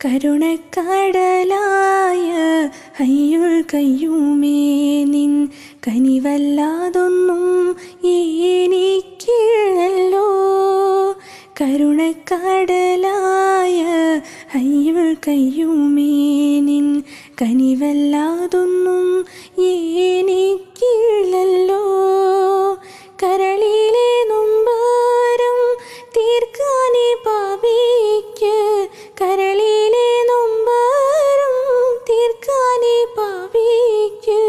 കരുണക്കടലായ ഹയ്യുൾ കയ്യുമേ നിൻ കനിവല്ലാതൊന്നും എനിക്കില്ലല്ലോ കരുണക്കടലായ ഹയ്യുൾ കയ്യുമേ നിൻ കനിവല്ലാതൊന്നും എനിക്കില്ലല്ലോ കരളിലെ നൊമ്പാരം തീർക്കാനേ പാപിക്ക് കരളിലെ നൊമ്പാരം തീർക്കാനേ പാപിക്ക്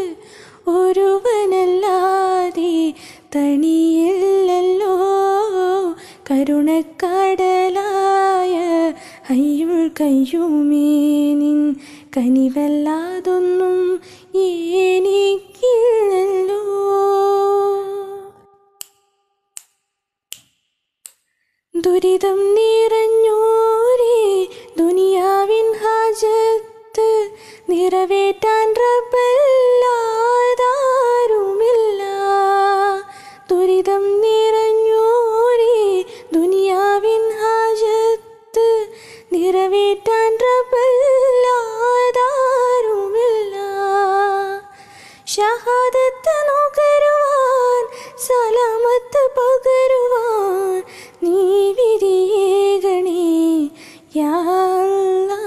ഒരുവനല്ലാതെ തണിയില്ലല്ലോ കരുണക്കടലായ അയ്യുൾ കയ്യുമേ നിൻ കനിവല്ലാതൊന്നും എനിക്കില്ലല്ലോ ദുരിതം നിറഞ്ഞോരേ ദുനിയാവിൻ ഹാജത്ത് നിറവേറ്റാൻ റബ്ബല്ലാതാരുമില്ല ദുരിതം നിറഞ്ഞോരേ ദുനിയാവിൻ ഹാജത്ത് നിറവേറ്റാൻ റബ്ബല്ലാതാരുമില്ല ഷഹാദത്ത് നുകരുവാൻ സലാമത്ത് പകരുവാൻ നീ വിധിയേകണേ യാ അല്ലാ.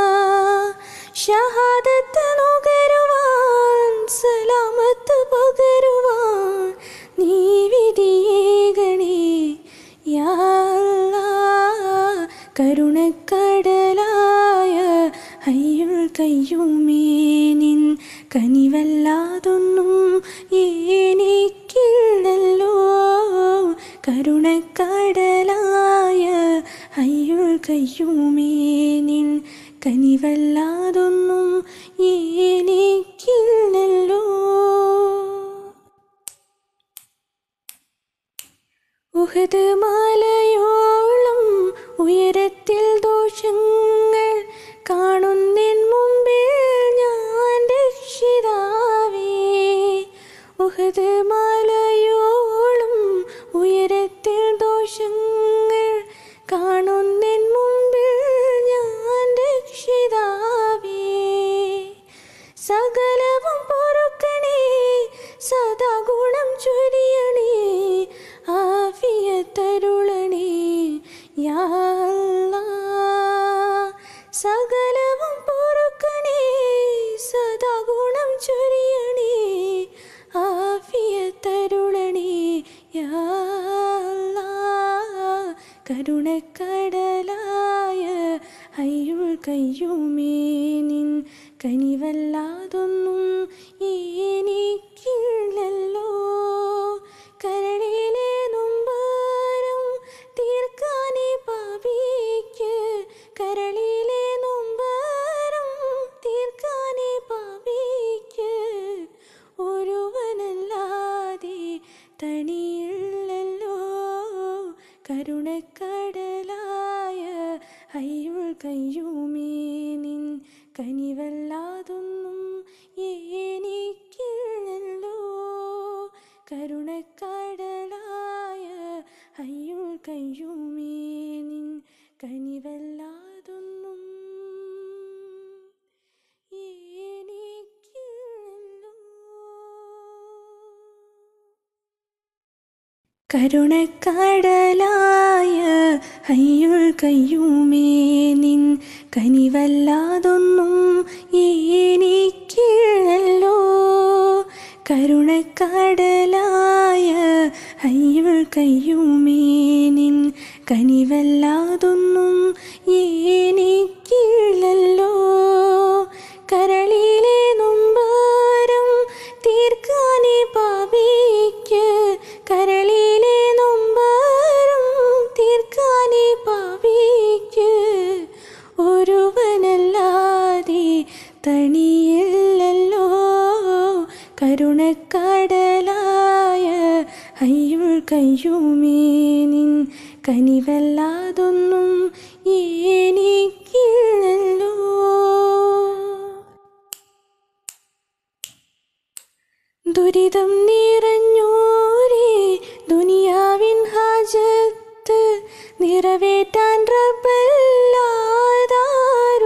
ഷഹാദത്ത് നുകരുവാൻ സലാമത്ത് പകരുവാൻ നീ വിധിയേകണേ യാ അല്ലാ. കരുണക്കടലായ അയ്യുൾ കയ്യുമേ നിൻ കനിവല്ലാതൊന്നും എനിക്കില്ലല്ലോ കരുണക്കടലായ അയ്യുൾ കയ്യുമേ നിൻ കനിവല്ലാതൊന്നും എനിക്കില്ലല്ലോ ഉഹദ് മാലയോളം ഉയരത്തിൽ ദോഷങ്ങൾ കാണുന്നിൻ മുമ്പിൽ ഞാൻ രക്ഷിതാവേ ഉഹദ് മാലയോളം ഉയരത്തിൽ ദോഷങ്ങൾ കാണുന്നിൻ മുമ്പിൽ ഞാൻ രക്ഷിതാവേ സകലവും പൊറുക്കണേ സദാ ഗുണം ചൊരിയണേ ആഫിയത്തരുളണേ യാ അല്ലാ. സകലവും പൊറുക്കണേ സദാ ഗുണം ചൊരിയണേ ആഫിയത്തരുളണേ യാ അല്ലാ. കരുണക്കടലായ അയ്യുൾ കയ്യുമേ നിൻ കനിവല്ലാതൊന്നും എനിക്കില്ലല്ലോ കരളിലെ നൊമ്പാരം തീർക്കാനേ പാപിക്ക് കരളിലെ നൊമ്പാരം തീർക്കാനേ പാപിക്ക് ഒരുവനല്ലാതെ തണിയില്ലല്ലോ കരുണക്കടലായ അയ്യുൾ കയ്യുമേ നിൻ കനിവല്ലാതൊന്നും എനിക്കില്ലല്ലോ കരുണക്കടലായ അയ്യുൾ കയ്യുമേ നിൻ കനിവല്ലാതൊന്നും എനിക്കില്ലല്ലോ കരുണക്കടലായ അയ്യുൾ കയ്യുമേ നിൻ കനിവല്ലാതൊന്നും എനിക്കില്ലല്ലോ കരുണക്കടലായ അയ്യുൾ കയ്യുമേ നിൻ കനിവല്ലാതൊന്നും എനിക്കില്ലല്ലോ കരളിലെ നൊമ്പാരം തീർക്കാനേ പാപിക്ക് കരളിലെ നൊമ്പാരം തീർക്കാനേ പാപിക്ക് ഒരുവനല്ലാതെ തണിയില്ലല്ലോ കരുണക്കടലായ അയ്യുൾ കയ്യുമേ നിൻ കനിവല്ലാതൊന്നും എനിക്കില്ലല്ലോ ദുരിതം നിറഞ്ഞോരേ ദുനിയാവിൻ ഹാജത്ത് നിറവേറ്റാൻ റബ്ബല്ലാതാരുമില്ല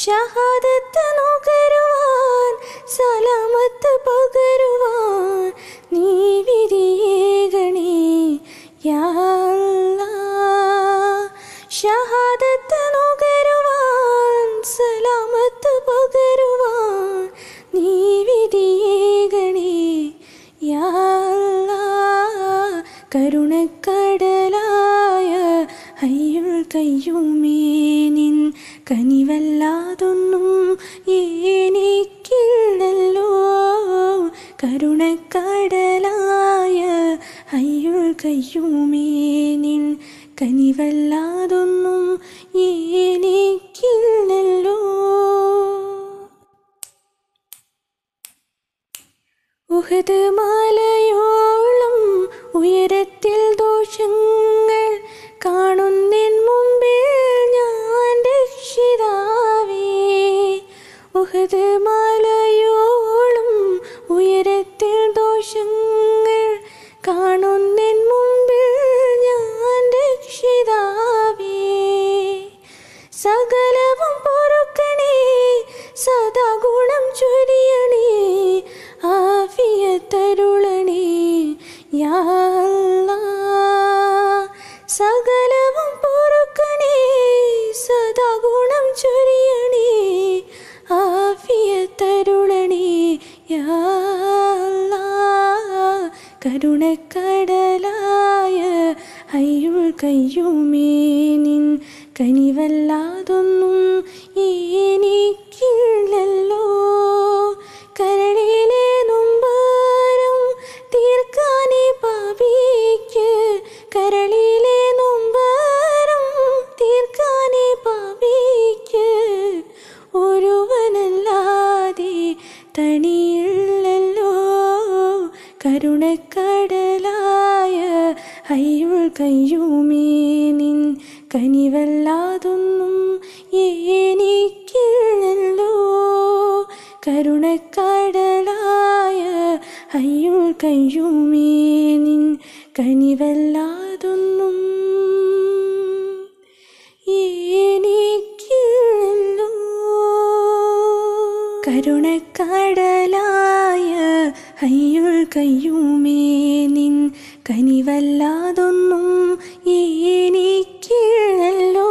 ഷഹാദത്ത് നുകരുവാൻ സലാമത്ത് പകരുവാൻ നീ വിധിയേകണേ യാ അല്ലാ. ഷഹാദത്ത് നുകരുവാൻ സലാമത്ത് പകരുവാൻ നീ വിധിയേകണേ യാ അല്ലാ. കരുണക്കടലായ അയ്യുൾ കയ്യുമേ നിൻ കനിവല്ലാതൊന്നും എനിക്കില്ലല്ലോ കരുണക്കടലായ അയ്യുൾ കയ്യുമേ നിൻ കനിവല്ലാതൊന്നും എനിക്കില്ലല്ലോ ഉഹദ് മാലയോളം ഉയരത്തിൽ ദോഷങ്ങൾ കാണുന്നെൻ മുമ്പിൽ ഞാൻ രക്ഷിതാവേ ഉഹദ് മാലയോളം ഉയരത്തിൽ ദോഷങ്ങൾ കാണുന്നെൻ മുമ്പിൽ ഞാൻ രക്ഷിതാവേ സകലവും പൊറുക്കണേ സദാ ഗുണം ചൊരിയണേ ആഫിയത്തരുളണേ യാ അല്ലാ. സകലവും പൊറുക്കണേ സദാ ഗുണം ചൊരിയണേ ആഫിയത്തരുളണേ യാ അല്ലാ. കരുണക്കടലായ അയ്യുൾ കയ്യുമേ നിൻ കനിവല്ലാതൊന്നും എനിക്കില്ലല്ലോ കരളിലെ നൊമ്പാരം തീർക്കാനേ പാപിക്ക് കരളിലെ നൊമ്പാരം തീർക്കാനേ പാപിക്ക് ഒരുവനല്ലാതെ തണിയില്ലല്ലോ കരുണക്കടലായ അയ്യുൾ കയ്യുമേ നിൻ കനിവല്ലാതൊന്നും എനിക്കില്ലല്ലോ കരുണക്കടലായ അയ്യുൾ കയ്യുമേ നിൻ കനിവല്ലാതൊന്നും എനിക്കില്ലല്ലോ കരുണക്കടലായ അയ്യുൾ കയ്യുമേ നിൻ കനിവല്ലാതൊന്നും എനിക്കില്ലല്ലോ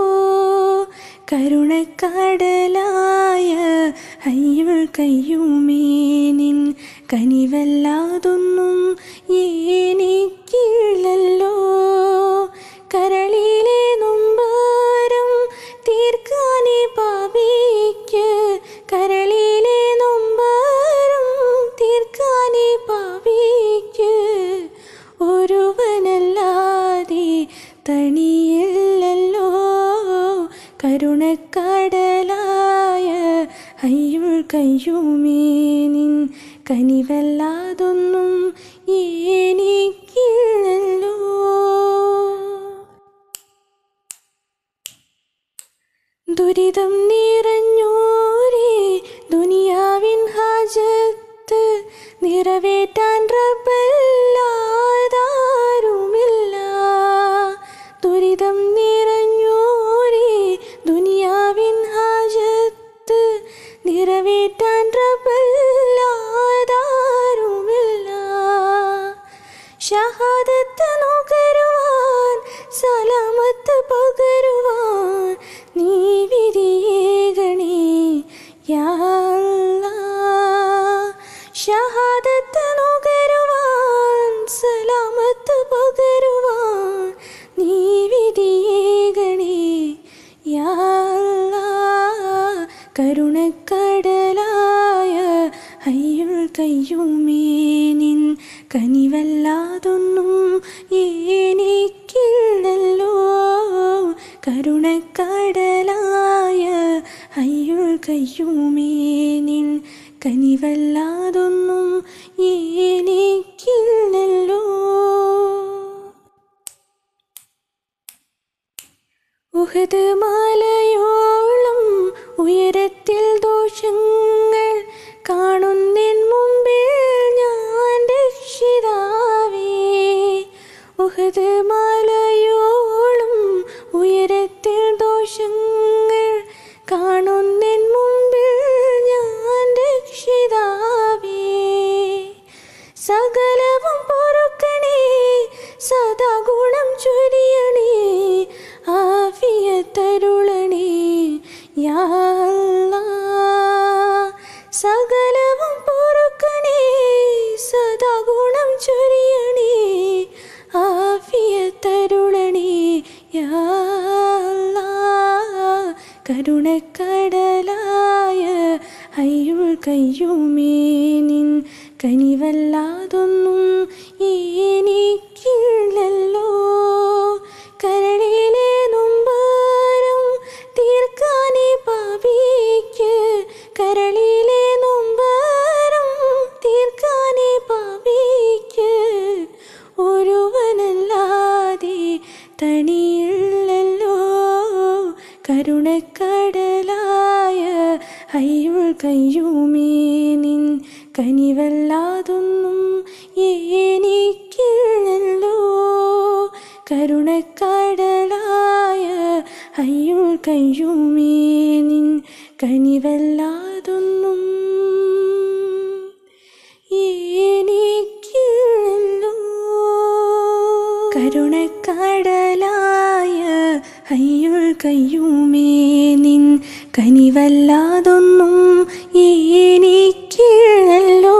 കരുണക്കടലായ അയ്യുൾ കയ്യുമേ നിൻ കനിവല്ലാതൊന്നും എനിക്കില്ലല്ലോ കരളിലെ നൊമ്പാരം തീർക്കാനേ പാപിക്ക് കരളിലെ നൊമ്പാരം തീർക്കാനേ പാപിക്ക് ഒരുവനല്ലാതെ തണിയില്ലല്ലോ കരുണക്കടലായ അയ്യുൾ കയ്യുമേ നിൻ കനിവല്ലാതൊന്നും എനിക്കില്ലല്ലോ ദുരിതം നിറഞ്ഞോരേ ദുനിയാവിൻ ഹാജത്ത് നിറവേറ്റാൻ റബ്ബല്ലാതാരുമില്ല ദുരിതം നിറഞ്ഞോരേ ദുനിയാവിൻ ഹാജത്ത് നിറവേറ്റാൻ റബ്ബല്ലാതാരുമില്ല ഷഹാദത്ത് നുകരുവാൻ സലാമത്ത് പകരുവാൻ നീ വിധിയേകണേ യാ അല്ലാ. ഷഹാദത്ത് നുകരുവാൻ സലാമത്ത് പകരുവാൻ നീ വിധിയേകണേ യാ അല്ലാ. കരുണക്കടലായ അയ്യുൾ കയ്യുമേ നിൻ കനിവല്ലാതൊന്നും എനിക്കില്ലല്ലോ കരുണക്കടലായ അയ്യുൾ കയ്യുമേ നിൻ കനിവല്ലാതൊന്നും എനിക്കില്ലല്ലോ ഉഹദ് മാലയോളം ഉയരത്തിൽ ദോഷങ്ങൾ കാണുന്നെൻ മുമ്പിൽ ഞാൻ രക്ഷിതാവേ ഉഹദ് മാലയോളം ഉയരത്തിൽ ദോഷങ്ങൾ കാണുന്നെൻ മുമ്പിൽ കയ്യുമേ നിൻ കനിവല്ലാതൊന്നും എനിക്കില്ലല്ലോ കരളിലെ നൊമ്പാരം തീർക്കാനേ പാപിക്ക് കരളിലെ നൊമ്പാരം തീർക്കാനേ പാപിക്ക് ഒരുവനല്ലാതെ തണിയില്ലല്ലോ കരുണക്കടലായ അയ്യുൾ കയ്യുമേ നിൻ കനിവല്ലാതൊന്നും എനിക്കില്ലല്ലോ കരുണക്കടലായ അയ്യുൾ കയ്യുമേ നിൻ കനിവല്ലാതൊന്നും എനിക്കില്ലല്ലോ കരുണക്കടലായ അയ്യുൾ കയ്യുമേ നിൻ കനിവല്ലാതൊന്നും എനിക്കില്ലല്ലോ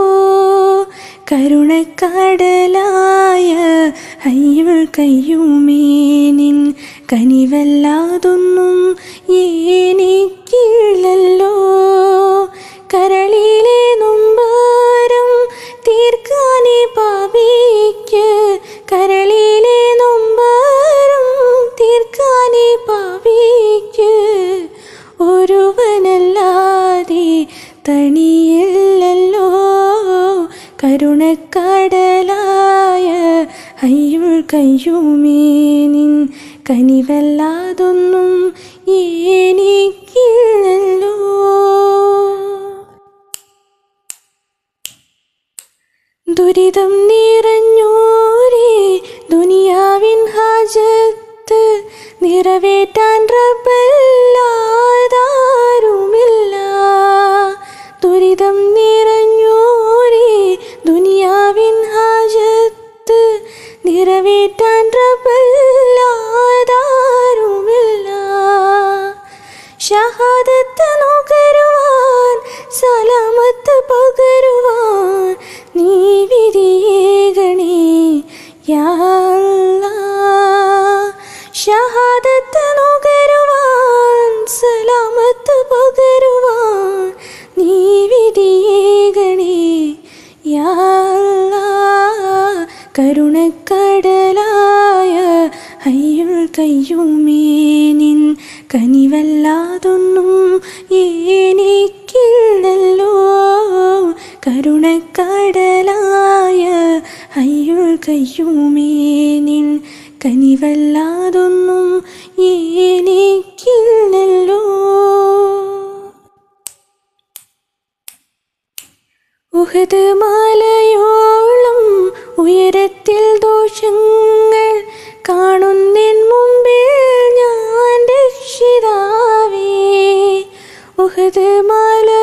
കരുണക്കടലായ അയ്യുൾ കയ്യുമേ നിൻ കനിവല്ലാതൊന്നും എനിക്കില്ലല്ലോ കരളിലെ നൊമ്പാരം തീർക്കാനേ പാപിക്ക് കരളിലെ നൊമ്പാരം തീർക്കാനേ പാപിക്ക് ഒരുവനല്ലാതെ തണിയില്ലല്ലോ കരുണക്കടലായ അയ്യുൾ കയ്യുമേ നിൻ കനിവല്ലാതൊന്നും എനിക്കില്ലല്ലോ ദുരിതം നിറഞ്ഞോരേ ദുനിയാവിൻ ഹാജത്ത് നിറവേറ്റാൻ റബ്ബല്ലാതാരുമില്ല ദുരിതം നിറഞ്ഞോരേ ദുനിയാവിൻ ഹാജത്ത് നിറവേറ്റാൻ റബ്ബല്ലാതാരുമില്ല ഷഹാദത്ത് നുകരുവാൻ സലാമത്ത് പകരുവാൻ നീ വിധിയേകണേ യാ അല്ലാ. ഷഹാദത്ത് നുകരുവാൻ സലാമത്ത് പകരുവാൻ നീ വിധിയേകണേ യാ അല്ലാ. കരുണക്കടലായ അയ്യുൾ കയ്യുമേ നിൻ കനിവല്ലാതൊന്നും എനിക്കില്ലല്ലോ കരുണക്കടലായ അയ്യുൾ കയ്യുമേ നിൻ കനിവല്ലാതൊന്നും എനിക്കില്ലല്ലോ ഉഹദ് മാലയോളം ഉയരത്തിൽ ദോഷങ്ങൾ കാണുന്നെൻ മുമ്പിൽ ഞാൻ രക്ഷിതാവേ ഉഹദ് മാല